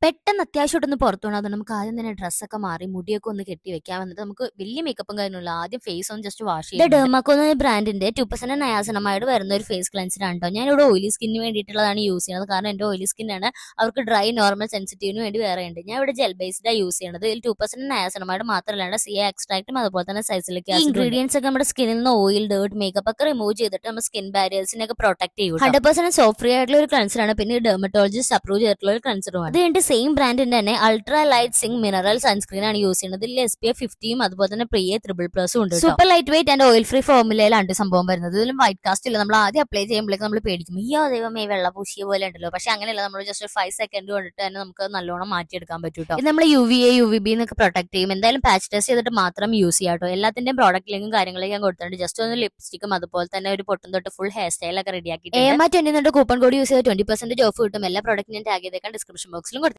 പെട്ടെന്ന് അത്യാവശ്യമായിട്ടൊന്ന് പുറത്തു പോകണം അതുകൊണ്ട് നമുക്ക് ആദ്യം തന്നെ ഡ്രസ്സൊക്കെ മാറി മുടിയൊക്കെ ഒന്ന് കെട്ടി വെക്കാം എന്നിട്ട് നമുക്ക് വലിയ മേക്കപ്പും കാര്യങ്ങളില്ല ആദ്യം ഫേസ് ഒന്ന് ജസ്റ്റ് വാഷ് ചെയ്യാം ഡെർമാക്കോന്ന ബ്രാൻഡിന്റെ ടു പെർസെന്റ് നയാസനമായിട്ട് വരുന്ന ഒരു ഫേസ് ക്ലൻസർ ആണ് കേട്ടോ ഞാൻ ഇവിടെ ഓയിലി സ്കിന്നിന് വേണ്ടിയിട്ടുള്ളതാണ് യൂസ് ചെയ്യുന്നത് കാരണം എന്റെ ഓയിലി സ്കിന്നാണ് അവർക്ക് ഡ്രൈ നോർമൽ സെൻസിറ്റീവിന് വേണ്ടി വേറെ ഉണ്ട് ഞാൻ ഇവിടെ ജെൽ ബേസ്ഡാണ് യൂസ് ചെയ്യുന്നത് ഇതിൽ ടു പെർസെന്റ് നയാസനമായിട്ട് മാത്രമല്ല സി എക്സ്ട്രാക്റ്റും അതുപോലെ തന്നെ സൈസിലേക്ക് ഇൻഗ്രീഡിയൻസ് ഒക്കെ നമ്മുടെ സ്കിന്നിൽ നിന്ന് ഓയിൽ ഡേർട്ട് മേക്കപ്പ് ഒക്കെ റിമൂവ് ചെയ്തിട്ട് നമ്മുടെ സ്കിൻ ബാരിയേഴ്സിനെ ഒക്കെ പ്രൊട്ടക്ട് ചെയ്യും ഹൺഡ്രഡ് പെർസെന്റ് സോഫ്റ്റ് ഫ്രീ ആയിട്ടുള്ള ഒരു ക്ലൻസർ ആണ് പിന്നെ ഡെർമറ്റോളജിസ്റ്റ് അപ്രൂവ് ചെയ്തിട്ടുള്ള ഒരു ക്ലൻസറുമാണ് അത് കഴിഞ്ഞിട്ട് സെയിം ബ്രാൻഡിന്റെ തന്നെ ultra light zinc mineral sunscreen ആണ് യൂസ് ചെയ്യുന്നത് ഇതിൽ എസ് പി എഫ് ഫിഫ്റ്റിയും അതുപോലെ തന്നെ പ്രിയ ത്രിബിൾ പ്ലസും ഉണ്ട് super light weight and oil free ഫോർമുലയിലാണ് സംഭവം വരുന്നത് ഇതിലും വൈറ്റ് കാസ്റ്റ് ഇല്ല നമ്മൾ ആദ്യം അപ്ലൈ ചെയ്യുമ്പോഴേക്കും നമ്മൾ പേടിക്കും അയ്യോ ദൈവമേ വെള്ള പൂശിയ പോലെ ഉണ്ടല്ലോ പക്ഷെ അങ്ങനെയല്ല നമ്മൾ ജസ്റ്റ് ഒരു ഫൈവ് സെക്കൻഡ് കൊണ്ടിട്ട് തന്നെ നമുക്ക് നല്ലോണം മാറ്റിയെടുക്കാൻ പറ്റും കേട്ടോ ഇത് നമ്മൾ U V A U V B എന്നൊക്കെ പ്രൊട്ടക്ട് ചെയ്യും എന്തായാലും പാച്ച് ടെസ്റ്റ് ചെയ്തിട്ട് മാത്രം യൂസ് ചെയ്യാം കേട്ടോ എല്ലാത്തിന്റെയും പ്രോഡക്റ്റ് ലിങ്കും കാര്യങ്ങളൊക്കെ ഞാൻ കൊടുത്തിട്ടുണ്ട് ജസ്റ്റ് ഒന്ന് ലിപ്സ്റ്റിക്കും അതുപോലെ തന്നെ ഒരു പൊട്ടും തൊട്ട് ഫുൾ ഹെയർ സ്റ്റൈൽ ഒക്കെ റെഡിയാക്കി എം ആ ട്വന്റി കൂപ്പൺ കോഡ് യൂസ് ചെയ്ത് ട്വന്റി പെർസെന്റ് ഓഫ് കിട്ടും എല്ലാ പ്രോഡക്റ്റിനും ടാഗ് ചെയ്തേക്കാൻ ഡിസ്ക്രിപ്ഷൻ ബോക്സിലും കൊടുത്തു